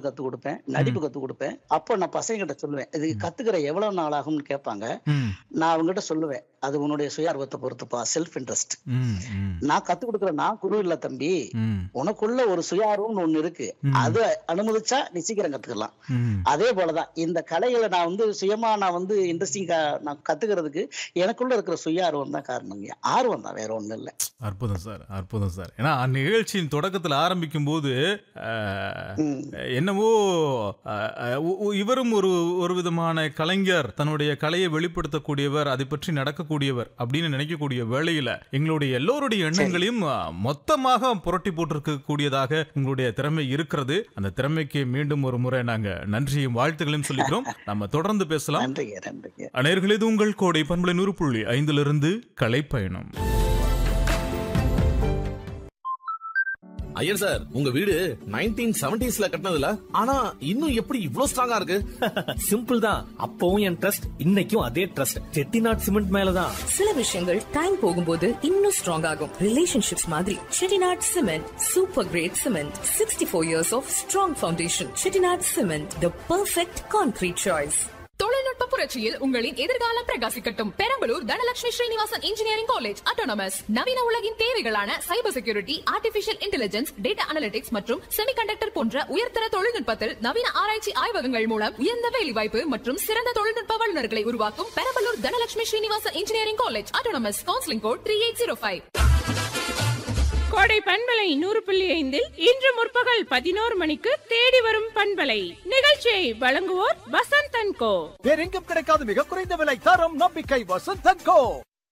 பாடல் கத்து கொடுப்பேன் நடிப்பு கத்து கொடுப்பேன் அப்போ நான் பசங்கிட்ட சொல்லுவேன் இது கத்துக்கிற எவ்வளவு நாள் ஆகும்னு கேட்பாங்க ம், நான் அவங்ககிட்ட சொல்லுவேன் அது உன்னுடைய சுயார்வத்தை பொறுத்துப்பா செல்ஃப் இன்ட்ரெஸ்ட் ம், ம், நான் கத்து கொடுக்குற நான் குரு இல்ல தம்பி ம், உனக்குள்ள ஒரு சுயார்வம்னு ஒண்ணு இருக்கு ம். அதை அனுமதிச்சா நீ சீக்கிரம் கத்துக்கலாம் ம். அதே போலதான் இந்த கலைகளை நான் வந்து சுயமா நான் வந்து இன்ட்ரெஸ்டிங்கா நான் கத்துக்கிறதுக்கு எனக்குள்ள இருக்கிற சுயார்வம் தான் காரணம் ஆர்வம் தான் வேற ஒண்ணும் இல்ல அற்புதம் சார் அற்புதம் சார் ஏன்னா நிகழ்ச்சியின் தொடக்கத்தில் ஆரம்பிக்கும் போது அஹ், ம். என்னவோ அஹ், அஹ், உ- உ- இவரும் ஒரு ஒரு விதமான கலைஞர் தன்னுடைய கலையை வெளிப்படுத்தக்கூடியவர் அதை பற்றி நடக்கக்கூடியவர் அப்படின்னு நினைக்கக்கூடிய வேளையில எங்களுடைய எல்லோருடைய எண்ணங்களையும் அஹ், மொத்தமாக புரட்டி போட்டிருக்க கூடியதாக உங்களுடைய திறமை இருக்கிறது அந்த திறமைக்கு மீண்டும் ஒரு முறை நாங்க நன்றியும் வாழ்த்துக்களையும் சொல்லிக்கிறோம் நம்ம தொடர்ந்து பேசலாம் நன்றிங்க நன்றிங்க அனைவர்களே இது உங்கள் கோடை பண்பலை நூறு புள்ளி ஐந்திலிருந்து கலைப்பயணம் ஐயர் சார் உங்க வீடு நைன்டீன் செவன்டிஸ்ல கட்டினதுல ஆனா இன்னும் எப்படி இவ்ளோ ஸ்ட்ராங்கா இருக்கு சிம்பிள் தான் அப்பவும் என் ட்ரஸ்ட் இன்னைக்கும் அதே ட்ரஸ்ட் செட்டிநாட் சிமெண்ட் மேலதான் சில விஷயங்கள் டைம் போகும்போது இன்னும் ஸ்ட்ராங் ஆகும் ரிலேஷன்ஷிப்ஸ் மாதிரி Chettinad cement super great cement sixty four years of strong foundation Chettinad cement the perfect concrete choice தொழில்நுட்ப புரட்சியில் உங்களின் எதிர்காலம் பிரகாசிக்கட்டும் Perambalur Dhanalakshmi Srinivasan engineering college autonomous நவீன உலகின் தேவைகளான cyber security artificial intelligence data analytics மற்றும் செமிகண்டக்டர் போன்ற உயர்தர தொழில்நுட்பத்தில் நவீன ஆராய்ச்சி ஆய்வகங்கள் மூலம் உயர்ந்த வேலைவாய்ப்பு மற்றும் சிறந்த தொழில்நுட்ப வல்லுநர்களை உருவாக்கும் Perambalur Dhanalakshmi Srinivasan engineering college autonomous counselling code three eight zero five Kodai பண்பலை நூறு புள்ளி ஐந்தில் இன்று முற்பகல் பதினோரு மணிக்கு தேடி வரும் பண்பலை நிகழ்ச்சியை வழங்குவோர் வசந்த் அண்ட் கோ வேறெங்கும் கிடைக்காத மிக குறைந்த விலை தரம் நம்பிக்கை வசந்தன் கோ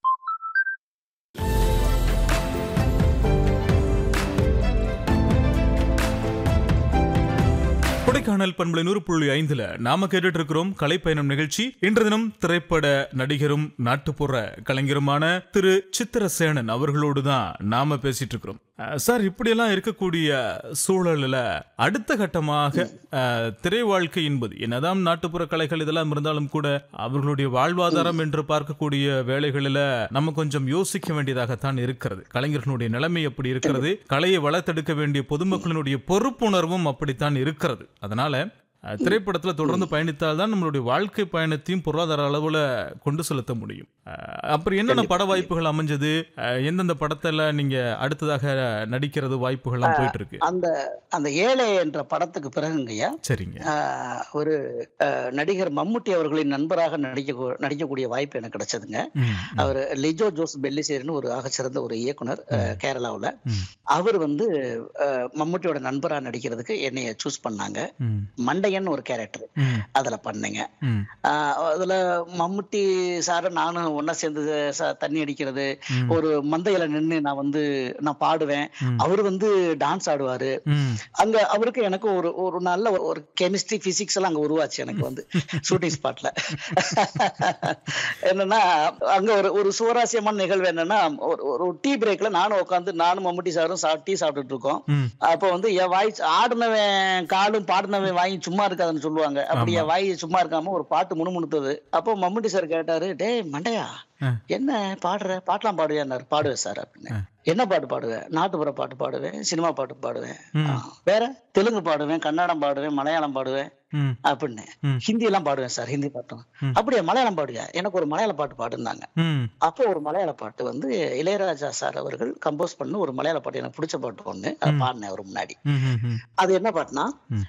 கொடைக்கானல் பண்பலை நூறு புள்ளி ஐந்துல நாம கேட்டுட்டு இருக்கிறோம் கலைப்பயணம் நிகழ்ச்சி இன்று தினம் திரைப்பட நடிகரும் நாட்டுப்புற கலைஞருமான திரு சித்திரசேனன் அவர்களோடு தான் நாம பேசிட்டு இருக்கிறோம் அஹ், சார் இப்படியெல்லாம் இருக்கக்கூடிய சூழல்ல அடுத்த கட்டமாக அஹ், திரை வாழ்க்கை என்பது என்னதான் நாட்டுப்புற கலைகள் இதெல்லாம் இருந்தாலும் கூட அவர்களுடைய வாழ்வாதாரம் என்று பார்க்கக்கூடிய வேலைகளில நம்ம கொஞ்சம் யோசிக்க வேண்டியதாகத்தான் இருக்கிறது கலைஞர்களுடைய நிலைமை எப்படி இருக்கிறது கலையை வளர்த்தெடுக்க வேண்டிய பொதுமக்களினுடைய பொறுப்புணர்வும் அப்படித்தான் இருக்கிறது அதனால அஹ், திரைப்படத்துல தொடர்ந்து பயணித்தால் தான் நம்மளுடைய வாழ்க்கை பயணத்தையும் பொருளாதார அளவுல கொண்டு செலுத்த முடியும் அஹ், அப்புறம் என்னென்ன பட வாய்ப்புகள் அமைஞ்சது அஹ், எந்தெந்த படத்துல நீங்க அடுத்ததாக நடிக்கிறது வாய்ப்புகள்லாம் போயிட்டு இருக்கு அந்த அந்த ஏழை என்ற படத்துக்கு பிறகுங்கய்யா சரிங்க ஆஹ், ஒரு ஆஹ், நடிகர் மம்முட்டி அவர்களின் நண்பராக நடிக்க நடிக்கக்கூடிய வாய்ப்பு எனக்கு கிடைச்சதுங்க ம், அவர் லிஜோ ஜோஸ் பெல்லிசேரின்னு ஒரு ஆகச்சிறந்த ஒரு இயக்குனர் கேரளாவுல ம், அவர் வந்து ஆஹ், மம்முட்டியோட நண்பரா நடிக்கிறதுக்கு என்னைய சூஸ் பண்ணாங்க ம், மண்டையன் ஒரு கேரக்டர் ம், அதுல பண்ணேங்க ம், ஆஹ், அதுல மம்முட்டி சார் நானும் ஒண்ணா சேர்ந்து ச- தண்ணி அடிக்கிறது ம். ஒரு மந்தையில நின்னு நான் வந்து நான் பாடுவேன் ம். அவர் வந்து டான்ஸ் ஆடுவாரு ம், அங்க அவருக்கு எனக்கு ஒரு ஒரு நல்ல ஒரு- ஒரு கெமிஸ்ட்ரி பிசிக்ஸ் எல்லாம் அங்க உருவாச்சு எனக்கு வந்து ஷூட்டிங் ஸ்பாட்ல என்னன்னா அங்க ஒரு ஒரு சுவாரஸ்யமான நிகழ்வு என்னன்னா ஒரு ஒரு டீ பிரேக்ல நானும் உட்காந்து நானும் மம்முட்டி சாரும் சா- டீ சாப்பிட்டுட்டு இருக்கோம் ம். அப்போ வந்து என் வாய் ஆடினவன் காலும் பாடினவன் வாய் சும்மா இருக்காதுன்னு சொல்லுவாங்க அப்படி என் வாய் சும்மா இருக்காம ஒரு பாட்டு முணுமுணுத்தது அப்போ மம்முட்டி சார் கேட்டாரு டேய் மண்டையா ஆ. என்ன பாடுற பாட்டெல்லாம் பாடுவேன்னாரு பாடுவேன் சார் அப்படின்னு என்ன பாட்டு பாடுவேன் நாட்டுப்புற பாட்டு பாடுவேன் சினிமா பாட்டு பாடுவேன் ம். ஆ. வேற தெலுங்கு பாடுவேன் கன்னடம் பாடுவேன் மலையாளம் பாடுவேன் ம், அப்படின்னு ம். ஹிந்தி எல்லாம் பாடுவேன் சார் ஹிந்தி பாட்டும் ம். அப்படியே மலையாளம் பாடுங்க எனக்கு ஒரு மலையாள பாட்டு பாடுனாங்க ம், அப்போ ஒரு மலையாள பாட்டு வந்து இளையராஜா சார் அவர்கள் கம்போஸ் பண்ண ஒரு மலையாள பாட்டு எனக்கு பிடிச்ச பாட்டு ஒண்ணு அதை பாடினேன் அவர் முன்னாடி ம், ம், ம். அது என்ன பாட்டுனா ம்.